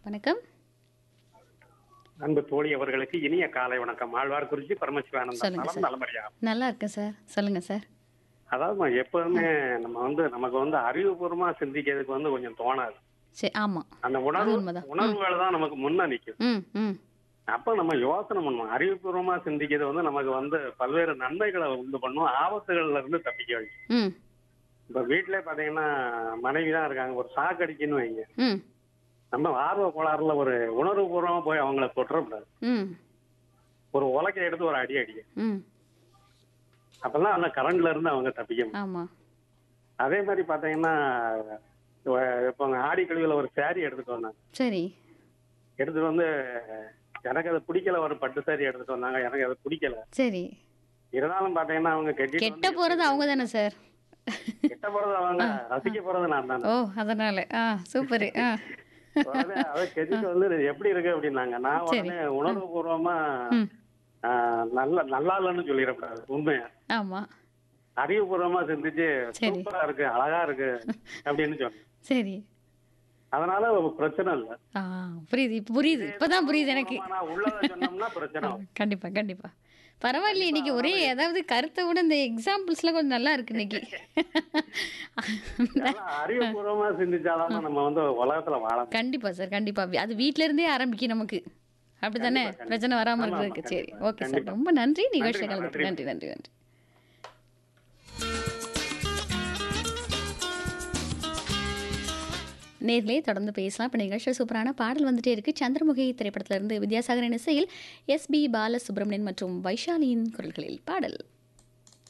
வணக்கம் அன்பு தோழி அவர்களுக்கு இனிய காலை வணக்கம் ஆழ்வார்குறிச்சி பரமசிவானந்தம் சொல்லுங்க நலம் சார். நலமறியா நல்லா இருக்கேன் சார் சொல்லுங்க சார் அதாவது எப்பவுமே நம்ம வந்து நமக்கு வந்து அறிவுபூர்வமா சிந்திக்கிறதுக்கு வந்து கொஞ்சம் தோணாது சரி ஆமாம் அந்த அது உணர்வு உண்மைதான். உணர்வுகள் தான் நமக்கு முன்ன நிக்கும் ம் ம் அப்ப நம்ம யோசனை பண்ணுவோம் அறிவுபூர்வமா சிந்திக்கிறது வந்து நமக்கு வந்து பல்வேறு நன்மைகளை உண்டு பண்ணும் ஆபத்துகள்ல இருந்து தப்பிக்க வைக்கும் ம் இப்ப வீட்டுல பாத்தீங்கன்னா மனைவி தான் இருக்காங்க ஒரு சாக்கடிக்குன்னு வைங்க ம் நம்ம ஆர்வ கோளாறுல ஒரு உணர்வுபூர்வமா போய் அவங்கள தொற்றக்கூடாது ம் ஒரு உலக்கை எடுத்து ஒரு அடி அடிக்க ம் அப்பதான் அந்த கரண்ட்ல இருந்து அவங்க தப்பிக்க முடியும் ஆமாம் அதே மாதிரி பாத்தீங்கன்னா இப்ப- இப்போ அவங்க ஆடி கழிவுல ஒரு saree எடுத்துட்டு வந்தாங்க சரி எடுத்துட்டு வந்து எனக்கு அது பிடிக்கல ஒரு பட்டு saree எடுத்துட்டு வந்தாங்க எனக்கு அது பிடிக்கல சரி இருந்தாலும் பாத்தீங்கன்னா அவங்க கெட்டிட்டு கெட்ட வந்து போகிறது அவங்க தானே சார் கெட்ட போறது அவங்க ரசிக்க போறது நான் தானே ஓ அதனால ஆ சூப்பரு ஆ உடனே அதை கெட்டிட்டு வந்து இது எப்படி இருக்கு அப்படின்னாங்க நான் சரி. உடனே உணர்வு பூர்வமா ம் நல்ல நல்லா இல்லைன்னு சொல்லிடக்கூடாது உண்மையா ஆமாம் அறிவுபூர்வமா சிந்திச்சு சரி. சூப்பரா இருக்கு அழகா இருக்கு அப்படின்னு சொன்னேன் சரி அதனால ஒரு பிரச்சனை இல்ல ஆ புரியுது இப்போ புரியுது இப்போதான் புரியுது எனக்கு நான் உள்ளதை சொன்னோம்னா பிரச்சனை ஆகும். கண்டிப்பா கண்டிப்பா பரவாயில்லையே இன்னைக்கு ஒரே அதாவது கருத்தை விட இந்த எக்ஸாம்பிள்ஸ்லாம் கொஞ்சம் நல்லா இருக்கு இன்னைக்கு அதெல்லாம் அறிவுபூர்வமா சிந்திச்சாதான் நம்ம வந்து உலகத்துல வாழ கண்டிப்பா சார் கண்டிப்பா அது வீட்ல இருந்தே ஆரம்பிக்கும் நமக்கு அப்படித்தானே கண்டிப்பா, பிரச்சனை வராம ஆமா, இருக்கிறதுக்கு ஆமா, சரி கண்டிப்பா, ஓகே சார் கண்டிப்பா. ரொம்ப நன்றி நிகழ்ச்சி நன்றி, கலந்து நன்றி நன்றி நன்றி நேர்லயே தொடர்ந்து பேசலாம் இப்போ நிகழ்ச்சி சூப்பரான பாடல் வந்துட்டே இருக்கு சந்திரமுகி திரைப்படத்திலிருந்து வித்யாசாகரின் இசையில் எஸ் பி பாலசுப்ரமணியன் மற்றும் வைஷாலியின் குரல்களில் பாடல்